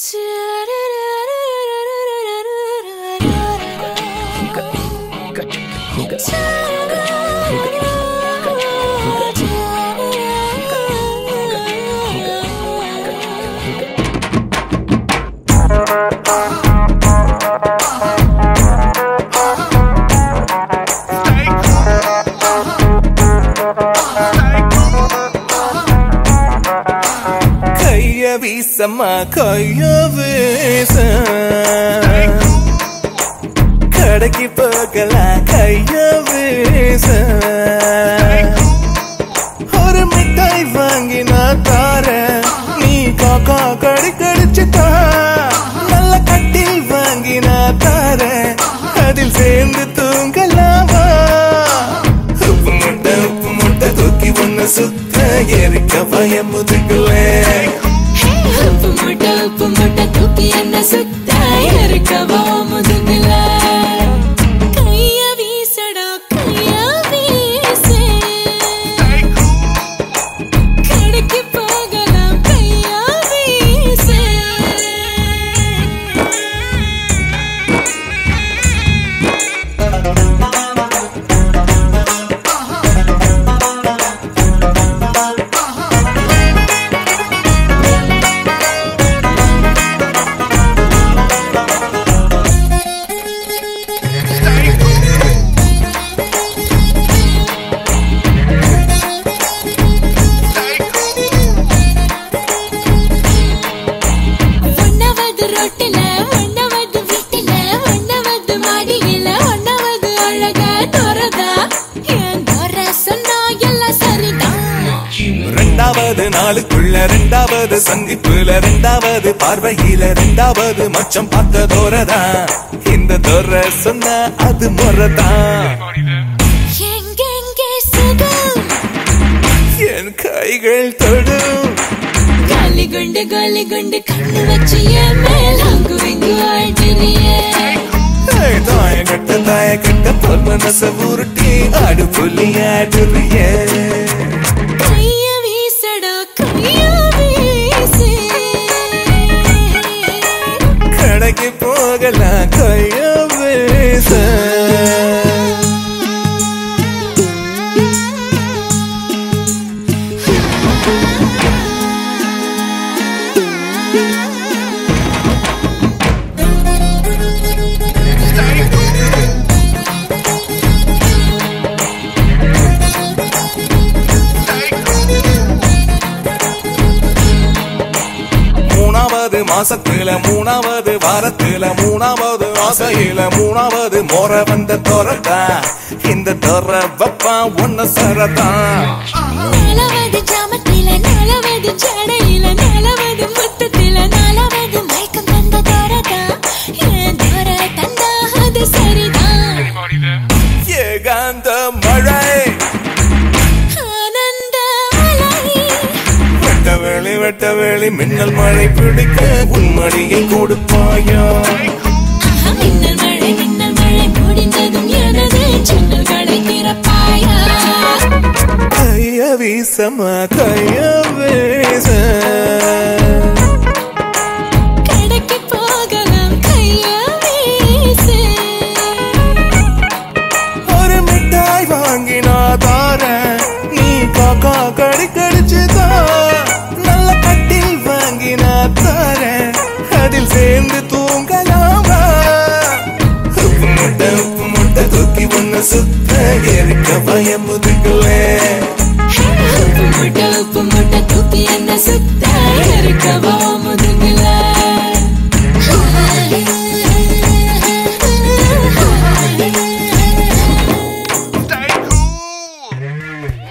கைய வீசம்மா கைய வீச கடைக்கு போகலாம் கைய வீச ஒரு மிட்டாய் வாங்கி நான் தாரேன் நீ காக்கா கடி கடிச்சு தா நல்ல கட்டில் வாங்கி நான் தாரேன் அதில் சேர்ந்து தூங்கலாமா உப்பு முட்டை உப்பு முட்டை தூக்கி ஒண்ணு சுத்த எரிக்க பயம் முதுகுலே உப்பு மூட்டை உப்பு மூட்டை தூக்கி என்ன சுத்த இருக்கவோ முதுகுல கைய வீசடா கைய வீசு கடைக்கு போகலாம் கைய வீசு ஒன்னாவது ரோட்டுல ஒன்னாவது வீட்டுல ஒன்னாவது மாடியில ஒன்னாவது அழகா தோறதா என் தோற சொன்னா எல்லாம் சரிதான் ரெண்டாவது நாளுக்குள்ள ரெண்டாவது சந்திப்புல ரெண்டாவது பார்வையில ரெண்டாவது மச்சம் பார்த்த தோரதான் இந்த தோர சொன்ன அது முறதான் எங்கெங்கே சுகம் என் கைகள் தொடும் காலி குண்டு காலி குண்டு கண்ணு வச்சு என் மேல் அங்கு இங்கு ஆடுறியே ஏய், தாய கட்ட தாய கட்ட பொல் மனச உருட்டி ஆடு புள்ளி ஆடுறிய கைய வீசடா கைய வீசு கடைக்கு போகலாம் கைய பேச மூணாவது மாசத்துல மூணாவது வாரத்துல மூணாவது ஆசையில மூணாவது மோர வந்த தோரதா இந்த தோர வப்பா ஒன்ன சரதான் நாலாவது ஜாமத்தில நாலாவது ஜடையில நாலாவது முத்தத்தில நாலாவது மயக்கம் தந்த தோரதா என் தோர தந்தா அது சரிதான் ஏகாந்த மழை ஆனந்த அலை வெட்ட வேளி வெட்ட வேளி மின்னல் மழை பிடிக்க உன்மடியை கொடுப்பாயா ஆஹா, மின்னல் மழை மின்னல் மழை முடிந்ததும் எனது ஜன்னல்களை திறப்பாயா கைய வீசமா கைய வீச கடைக்கு போகலாம் கைய வீசு ஒரு மிட்டாய் வாங்கி நான் தாரேன் நீ காக்கா கடி கடிச்சுதா நல்ல கட்டில் வாங்கி நான் தாரேன் அதில் சேர்ந்து தூங்கலாமா உப்பு முட்டை உப்பு முட்டை தூக்கி ஒண்ணு சுத்த எரிக்க பயம் முதுகுலே உப்பு மூட்டை உப்பு மூட்டை தூக்கி என்ன சுத்த இருக்கவோ முதுகுல